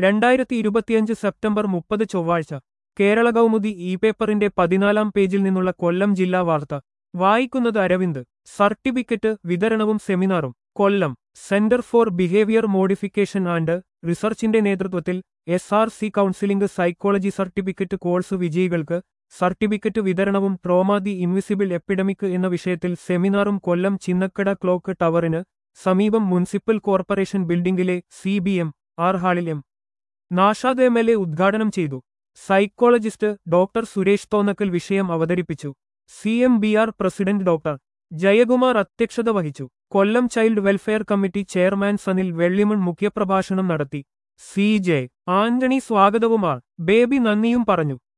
രണ്ടായിരത്തി ഇരുപത്തിയഞ്ച് സെപ്റ്റംബർ മുപ്പത് ചൊവ്വാഴ്ച കേരള കൗമുദി ഇ പേപ്പറിന്റെ പതിനാലാം പേജിൽ നിന്നുള്ള കൊല്ലം ജില്ലാ വാർത്ത വായിക്കുന്നത് അരവിന്ദ് സർട്ടിഫിക്കറ്റ് വിതരണവും സെമിനാറും Kollam centre for behaviour modification and റിസർച്ചിന്റെ നേതൃത്വത്തിൽ S R C counselling psychology certificate course വിജയികൾക്ക് സർട്ടിഫിക്കറ്റ് വിതരണവും ട്രോമ ദി ഇൻവിസിബിൾ എപ്പിഡമിക് എന്ന വിഷയത്തിൽ സെമിനാറും കൊല്ലം ചിന്നക്കട ക്ലോക്ക് ടവറിന് സമീപം മുനിസിപ്പൽ കോർപ്പറേഷൻ ബിൽഡിംഗിലെ സി ബി എം ആർ ഹാളിൽ M Naushad M L A ഉദ്ഘാടനം ചെയ്തു സൈക്കോളജിസ്റ്റ് ഡോക്ടർ സുരേഷ് തോന്നക്കൽ വിഷയം അവതരിപ്പിച്ചു C M B R president doctor Jayakumar അധ്യക്ഷത വഹിച്ചു Kollam child welfare committee chairman Sanil Vellimon മുഖ്യപ്രഭാഷണം നടത്തി സി ജെ ആന്റണി സ്വാഗതവുമാർ ബേബി നന്ദിയും പറഞ്ഞു